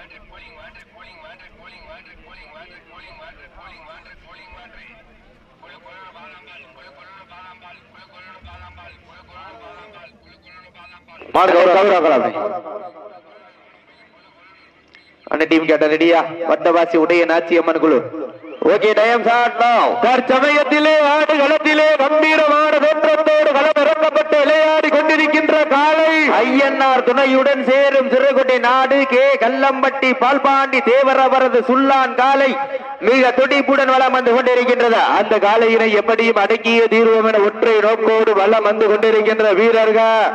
மாடு கௌரவ அண்ணன் டீம் கேட்ட ரெடியா வட்டவாசி உடைய நாச்சி அம்மன் குழு ஓகே டைம் ஸ்டார்ட் நவ தற்சமயத்திலே ஆடு களத்திலே கம்பீரமான தோற்றத்தோடு களம் இறக்கப்பட்டு விளையாடி கொண்டிருக்கின்ற காலை ஐயன்னார் துணையுடன் சேரும் சிறுகுட்டை நாடு கே கல்லம்பட்டி பால்பாண்டி தேவரவரது சுல்லான் காலை மிக துடிப்புடன் வளம் வந்து கொண்டிருக்கின்றது அந்த காலையினை எப்படியும் அடக்கிய தீர்வோம் என ஒற்றை நோக்கோடு வளம் வந்து கொண்டிருக்கின்ற வீரர்கள்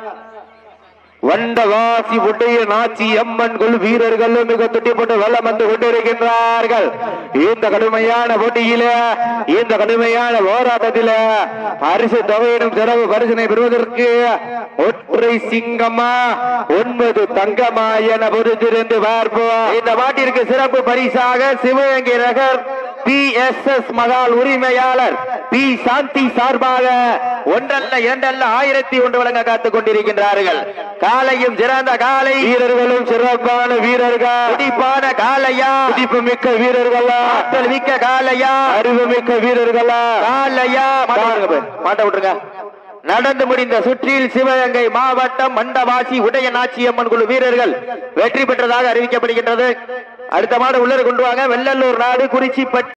வண்டவாசி உடைய நாச்சி அம்மன் குழு வீரர்கள் மிக துட்டிப்பட்டு வெள்ளம் வந்து கொண்டிருக்கின்றார்கள் இந்த கடுமையான போட்டியில இந்த கடுமையான போராட்டத்தில பரிசு தொகையிடும் சிறப்பு பரிசினை பெறுவதற்கு ஒற்றை சிங்கமா ஒன்பது தங்கமா என பொறுத்திருந்து பார்ப்போம் இந்த மாட்டிற்கு சிறப்பு பரிசாக சிவகங்கை நகர் பி எஸ் எஸ் மகால் உரிமையாளர் பி சாந்தி சார்பாக ஒன்றல்ல இரண்டல்ல ஆயிரத்தி ஒன்று வழங்க காத்துக் கொண்டிருக்கின்றார்கள் காலையும் சிறந்த காலை வீரர்களும் சிறப்பான வீரர்கள் துடிப்பான காலையா துடிப்பு மிக்க வீரர்களா ஆற்றல் மிக்க காலையா அறிவு மிக்க வீரர்களா காலையா மாட்ட விட்டுருங்க நடந்து முடிந்த சுற்றில் சிவகங்கை மாவட்டம் மண்டவாசி உடைய நாச்சியம்மன் குழு வீரர்கள் வெற்றி பெற்றதாக அறிவிக்கப்படுகின்றது அடுத்த மாடு உள்ளே கொண்டு வாங்க வெள்ளல்லூர் நாடு குறிச்சி